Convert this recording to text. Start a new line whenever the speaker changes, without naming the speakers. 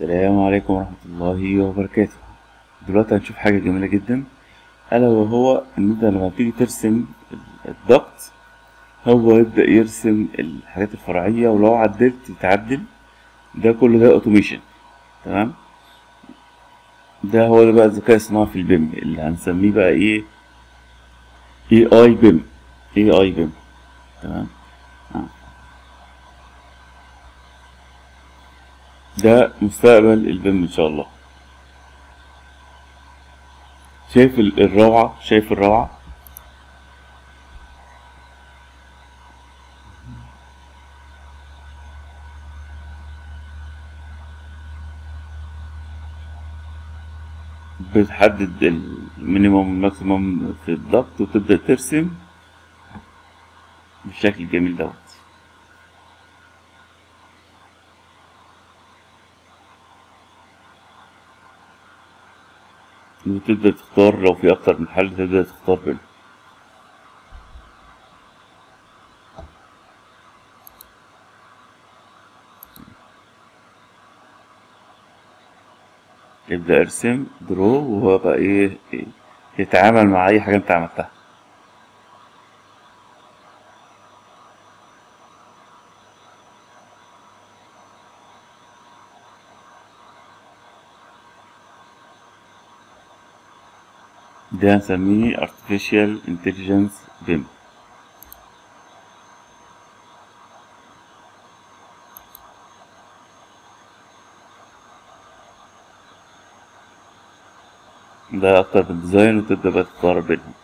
السلام عليكم ورحمة الله وبركاته دلوقتي هنشوف حاجة جميلة جدا ألا وهو إن أنت لما تيجي ترسم الضغط هو يبدأ يرسم الحاجات الفرعية ولو عدلت يتعدل ده كله ده أوتوميشن تمام ده هو اللي بقى الذكاء الصناعي في البيم اللي هنسميه بقى إيه اي اي بيم اي اي بيم تمام آه. ده مستقبل البيم ان شاء الله شايف ال- الروعة شايف الروعة بتحدد المينيموم والماكسيموم في الضغط وتبدأ ترسم بالشكل الجميل دوت وتبدأ تختار لو في أكتر من حل تبدأ تختار بينهم ابدأ ارسم درو وهو بقى ايه إيه، يتعامل مع أي حاجة أنت عملتها ده هنسميه artificial intelligence BIM ده أكتر من ديزاين وتبدأ بقى تختار بينهم